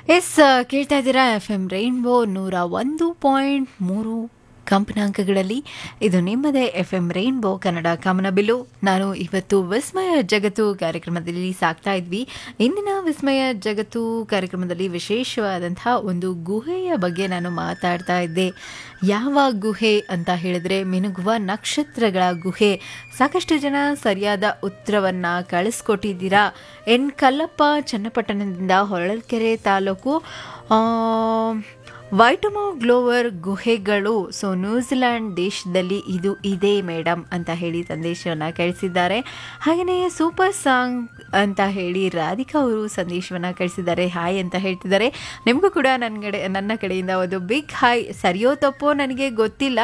S ಕೇಳ್ತಾ ಇದ್ದೀರಾ F M rainbow ನೂರ ಒಂದು ಪಾಯಿಂಟ್ ಮೂರು ಕಂಪನಾಂಕಗಳಲ್ಲಿ ಇದು ನಿಮ್ಮದೇ ಎಫ್ ಎಂ ರೈನ್ಬೋ ಕನ್ನಡ ಕಮನಬಿಲ್ಲು ನಾನು ಇವತ್ತು ವಿಸ್ಮಯ ಜಗತ್ತು ಕಾರ್ಯಕ್ರಮದಲ್ಲಿ ಸಾಕ್ತಾ ಇದ್ವಿ ಇಂದಿನ ವಿಸ್ಮಯ ಜಗತ್ತು ಕಾರ್ಯಕ್ರಮದಲ್ಲಿ ವಿಶೇಷವಾದಂತಹ ಒಂದು ಗುಹೆಯ ಬಗ್ಗೆ ನಾನು ಮಾತಾಡ್ತಾ ಇದ್ದೆ ಯಾವ ಗುಹೆ ಅಂತ ಹೇಳಿದ್ರೆ ಮಿನುಗುವ ನಕ್ಷತ್ರಗಳ ಗುಹೆ ಸಾಕಷ್ಟು ಜನ ಸರಿಯಾದ ಉತ್ತರವನ್ನ ಕಳಿಸ್ಕೊಟ್ಟಿದ್ದೀರಾ ಎನ್ ಕಲ್ಲಪ್ಪ ಚನ್ನಪಟ್ಟಣದಿಂದ ಹೊಳಲ್ಕೆರೆ ತಾಲೂಕು ಆ, ವೈಟಮೋ ಗ್ಲೋವರ್ ಗುಹೆಗಳು ಸೊ ನ್ಯೂಜಿಲ್ಯಾಂಡ್ ದೇಶದಲ್ಲಿ ಇದು ಇದೆ ಮೇಡಮ್ ಅಂತ ಹೇಳಿ ಸಂದೇಶವನ್ನು ಕಳಿಸಿದ್ದಾರೆ ಹಾಗೆಯೇ ಸೂಪರ್ ಸಾಂಗ್ ಅಂತ ಹೇಳಿ ರಾಧಿಕಾ ಅವರು ಸಂದೇಶವನ್ನು ಕಳಿಸಿದ್ದಾರೆ ಹಾಯ್ ಅಂತ ಹೇಳ್ತಿದ್ದಾರೆ ನಿಮಗೂ ಕೂಡ ನನ್ನ ಕಡೆ ನನ್ನ ಕಡೆಯಿಂದ ಒಂದು ಬಿಗ್ ಹಾಯ್ ಸರಿಯೋ ತಪ್ಪೋ ನನಗೆ ಗೊತ್ತಿಲ್ಲ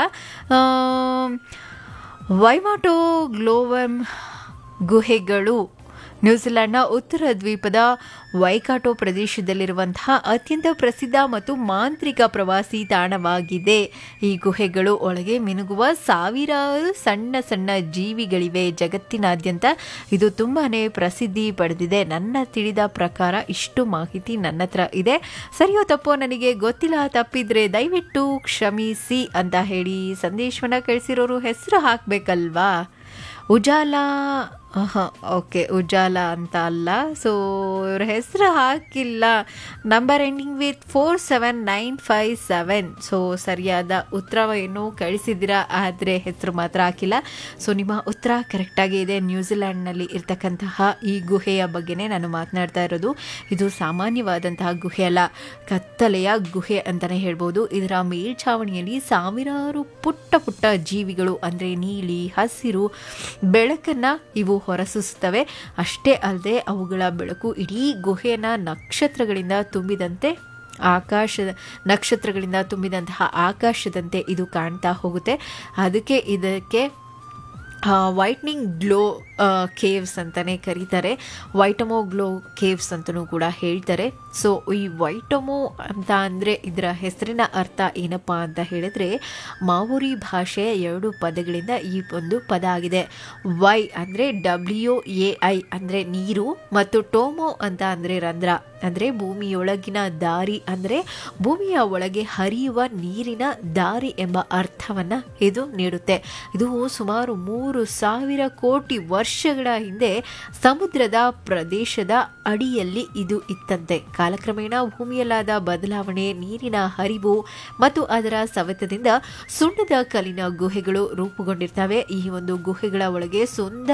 ವೈಮಾಟೋ ಗ್ಲೋವಮ್ ಗುಹೆಗಳು ನ್ಯೂಜಿಲೆಂಡ್ನ ಉತ್ತರ ದ್ವೀಪದ ವೈಕಾಟೋ ಪ್ರದೇಶದಲ್ಲಿರುವಂತಹ ಅತ್ಯಂತ ಪ್ರಸಿದ್ಧ ಮತ್ತು ಮಾಂತ್ರಿಕ ಪ್ರವಾಸಿ ತಾಣವಾಗಿದೆ ಈ ಗುಹೆಗಳು ಒಳಗೆ ಮಿನುಗುವ ಸಾವಿರಾರು ಸಣ್ಣ ಸಣ್ಣ ಜೀವಿಗಳಿವೆ ಜಗತ್ತಿನಾದ್ಯಂತ ಇದು ತುಂಬಾನೇ ಪ್ರಸಿದ್ಧಿ ಪಡೆದಿದೆ ನನ್ನ ತಿಳಿದ ಪ್ರಕಾರ ಇಷ್ಟು ಮಾಹಿತಿ ನನ್ನ ಹತ್ರ ಇದೆ ಸರಿಯೋ ತಪ್ಪೋ ನನಗೆ ಗೊತ್ತಿಲ್ಲ ತಪ್ಪಿದ್ರೆ ದಯವಿಟ್ಟು ಕ್ಷಮಿಸಿ ಅಂತ ಹೇಳಿ ಸಂದೇಶವನ್ನ ಕಳಿಸಿರೋರು ಹೆಸರು ಹಾಕಬೇಕಲ್ವಾ ಉಜಾಲ ಓಕೆ ಉಜಾಲ ಅಂತ ಅಲ್ಲ ಸೊ ಇವ್ರ ಹೆಸರು ಹಾಕಿಲ್ಲ number ending with four seven nine five seven so ಸರಿಯಾದ ಉತ್ತರವನ್ನು ಕಳಿಸಿದ್ದೀರಾ ಆದರೆ ಹೆಸರು ಮಾತ್ರ ಹಾಕಿಲ್ಲ ಸೊ ನಿಮ್ಮ ಉತ್ತರ ಕರೆಕ್ಟಾಗಿ ಇದೆ ನ್ಯೂಜಿಲ್ಯಾಂಡ್ನಲ್ಲಿ ಇರ್ತಕ್ಕಂತಹ ಈ ಗುಹೆಯ ಬಗ್ಗೆನೇ ನಾನು ಮಾತನಾಡ್ತಾ ಇರೋದು ಇದು ಸಾಮಾನ್ಯವಾದಂತಹ ಗುಹೆ ಅಲ್ಲ ಕತ್ತಲೆಯ ಗುಹೆ ಅಂತಲೇ ಹೇಳ್ಬೋದು ಇದರ ಮೇಲ್ಛಾವಣಿಯಲ್ಲಿ ಸಾವಿರಾರು ಪುಟ್ಟ ಪುಟ್ಟ ಜೀವಿಗಳು ಅಂದರೆ ನೀಲಿ ಹಸಿರು ಬೆಳಕನ್ನು ಇವು ಹೊರಸೂಸುತ್ತವೆ ಅಷ್ಟೇ ಅಲ್ಲದೆ ಅವುಗಳ ಬೆಳಕು ಇಡೀ ಗುಹೆಯನ್ನು ನಕ್ಷತ್ರಗಳಿಂದ ತುಂಬಿದಂತೆ ಆಕಾಶದ ನಕ್ಷತ್ರಗಳಿಂದ ತುಂಬಿದಂತಹ ಆಕಾಶದಂತೆ ಇದು ಕಾಣ್ತಾ ಹೋಗುತ್ತೆ ಅದಕ್ಕೆ ಇದಕ್ಕೆ ವೈಟ್ನಿಂಗ್ ಗ್ಲೋ ಕೇವ್ಸ್ ಅಂತಲೇ ಕರೀತಾರೆ ವೈಟಮೋ ಗ್ಲೋ ಕೇವ್ಸ್ ಅಂತಲೂ ಕೂಡ ಹೇಳ್ತಾರೆ ಸೊ ಈ ವೈಟಮೋ ಅಂತ ಅಂದರೆ ಇದರ ಹೆಸರಿನ ಅರ್ಥ ಏನಪ್ಪ ಅಂತ ಹೇಳಿದ್ರೆ ಮಾವುರಿ ಭಾಷೆಯ ಎರಡು ಪದಗಳಿಂದ ಈ ಒಂದು ಪದ ಆಗಿದೆ ವೈ ಅಂದರೆ ಡಬ್ಲ್ಯೂ ಎ ಐ ಅಂದರೆ ನೀರು ಮತ್ತು ಟೋಮೋ ಅಂತ ಅಂದರೆ ರಂಧ್ರ ಅಂದರೆ ಭೂಮಿಯೊಳಗಿನ ದಾರಿ ಅಂದರೆ ಭೂಮಿಯ ಒಳಗೆ ಹರಿಯುವ ನೀರಿನ ದಾರಿ ಎಂಬ ಅರ್ಥವನ್ನು ಇದು ನೀಡುತ್ತೆ ಇದು ಸುಮಾರು ಮೂರು ಸಾವಿರ ಕೋಟಿ ವರ್ಷಗಳ ಹಿಂದೆ ಸಮುದ್ರದ ಪ್ರದೇಶದ ಅಡಿಯಲ್ಲಿ ಇದು ಇತ್ತಂತೆ ಕಾಲಕ್ರಮೇಣ ಭೂಮಿಯಲ್ಲಾದ ಬದಲಾವಣೆ ನೀರಿನ ಹರಿವು ಮತ್ತು ಅದರ ಸವೆತದಿಂದ ಸುಣ್ಣದ ಕಲ್ಲಿನ ಗುಹೆಗಳು ರೂಪುಗೊಂಡಿರ್ತವೆ ಈ ಒಂದು ಗುಹೆಗಳ ಒಳಗೆ ಸುಂದರ